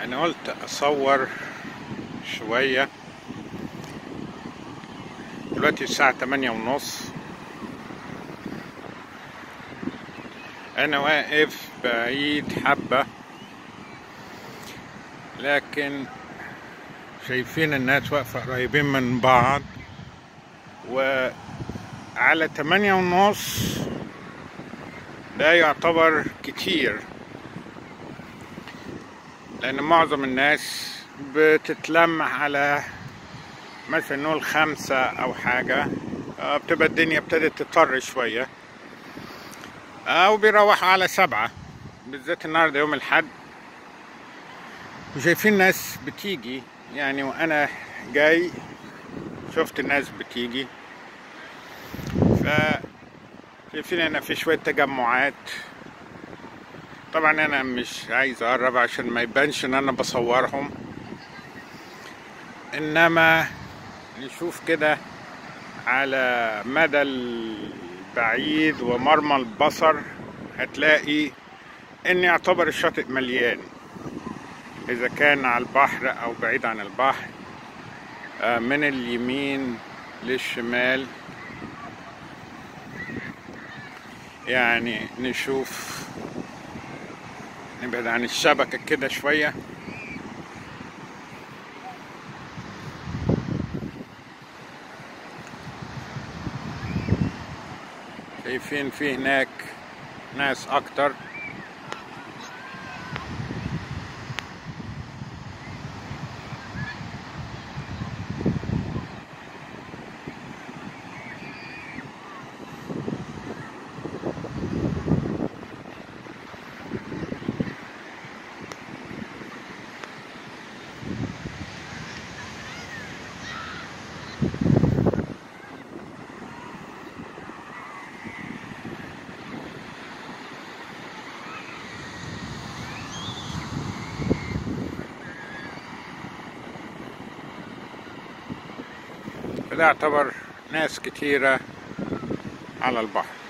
انا قلت اصور شوية دلوقتي الساعة تمانية ونص انا واقف بعيد حبة لكن شايفين الناس واقفة قريبين من بعض وعلى تمانية ونص ده يعتبر كتير لأن معظم الناس بتتلم على مثلا نقول خمسة أو حاجة آه، بتبقى الدنيا ابتدت تطر شوية أو بيروحوا على سبعة بالذات النهاردة يوم الحد وشايفين ناس بتيجي يعني وأنا جاي شفت الناس بتيجي ف شايفين هنا في شوية تجمعات طبعا انا مش عايز اقرب عشان ما يبانش ان انا بصورهم انما نشوف كده على مدى البعيد ومرمى البصر هتلاقي ان يعتبر الشاطئ مليان اذا كان على البحر او بعيد عن البحر آه، من اليمين للشمال يعني نشوف نبعد عن الشبكة كده شوية شايفين في هناك ناس أكتر فده يعتبر ناس كتيرة على البحر